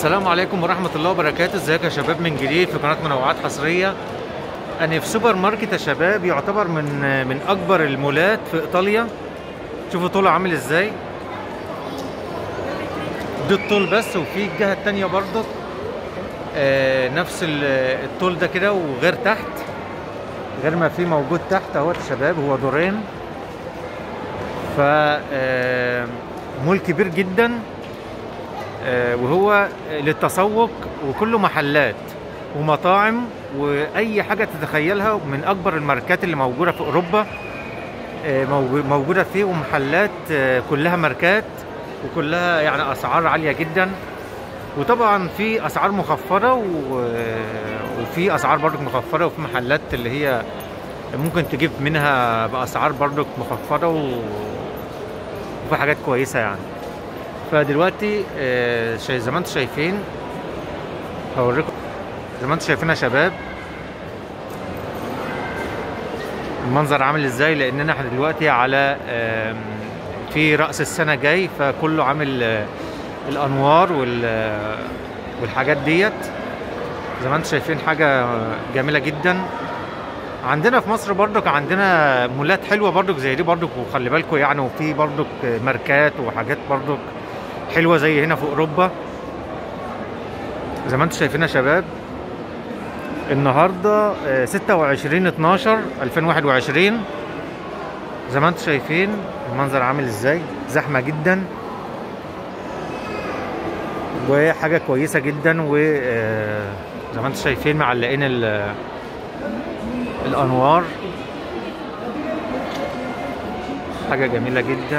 السلام عليكم ورحمة الله وبركاته ازيكم يا شباب من جديد في قناة منوعات حصرية أنا في سوبر ماركت يا شباب يعتبر من من أكبر المولات في إيطاليا شوفوا طوله عامل ازاي ده الطول بس وفي الجهة التانية برضه آه نفس ال- الطول ده كده وغير تحت غير ما في موجود تحت اهوت يا شباب هو دورين ف آه، مول كبير جدا آه، وهو للتسوق وكله محلات ومطاعم واي حاجه تتخيلها من اكبر الماركات اللي موجوده في اوروبا آه، موجو- موجوده فيه ومحلات آه، كلها ماركات وكلها يعني اسعار عاليه جدا وطبعا في اسعار مخفضه و- وفي اسعار برضك مخفضه وفي محلات اللي هي ممكن تجيب منها باسعار برضك مخفضه و- وفي حاجات كويسه يعني فدلوقتي آه، شاي- زي ما انتم شايفين هوريكم زي ما انتم شايفين يا شباب المنظر عامل ازاي لاننا احنا دلوقتي على آم، في راس السنه جاي فكله عامل آه، الانوار وال آه، والحاجات ديت زي ما انتم شايفين حاجه جميله جدا عندنا في مصر برضك عندنا مولات حلوه برضك زي دي برضك وخلي بالكم يعني وفي برضك ماركات وحاجات برضك حلوه زي هنا في اوروبا زي ما انتم شايفين يا شباب النهارده آه، 26 12 2021 زي ما انتم شايفين المنظر عامل ازاي زحمه جدا وحاجه كويسه جدا و آه، زي ما انتم شايفين معلقين ال- الانوار حاجه جميله جدا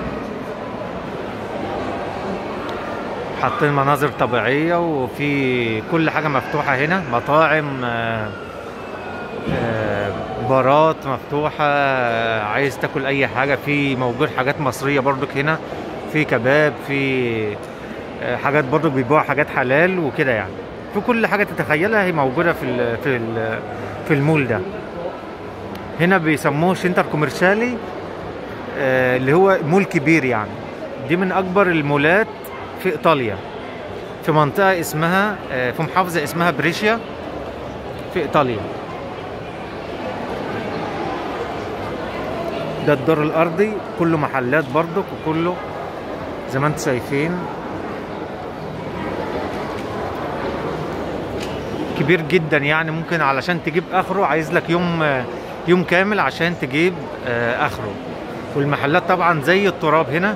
حاطين مناظر طبيعيه وفي كل حاجه مفتوحه هنا مطاعم آه، آه، بارات مفتوحه آه، عايز تاكل اي حاجه في موجود حاجات مصريه برضك هنا في كباب في آه، حاجات برضك بيبيعوا حاجات حلال وكده يعني في كل حاجه تتخيلها هي موجوده في ال في ال في المول ده هنا بيسموه سنتر كوميرشالي آه، اللي هو مول كبير يعني دي من اكبر المولات في ايطاليا في منطقه اسمها آه، في محافظه اسمها بريشيا في ايطاليا ده الدور الارضي كله محلات برضك وكله زي ما انتم شايفين كبير جدا يعني ممكن علشان تجيب اخره عايز لك يوم يوم كامل عشان تجيب آه، اخره والمحلات طبعا زي التراب هنا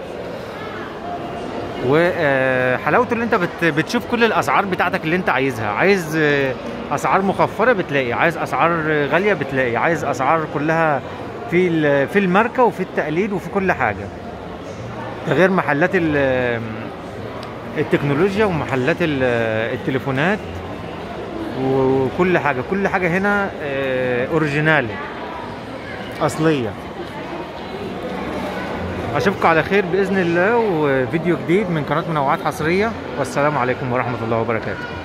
وحلاوته اللي انت بت- بتشوف كل الاسعار بتاعتك اللي انت عايزها عايز آه، اسعار مخفضه بتلاقي عايز اسعار غاليه بتلاقي عايز اسعار كلها في ال- في الماركه وفي التقليد وفي كل حاجه ده غير محلات ال- التكنولوجيا ومحلات ال- التليفونات وكل حاجه كل حاجه هنا آه، اوريجينال اصليه اشوفكم على خير باذن الله وفيديو جديد من قناه منوعات حصريه والسلام عليكم ورحمه الله وبركاته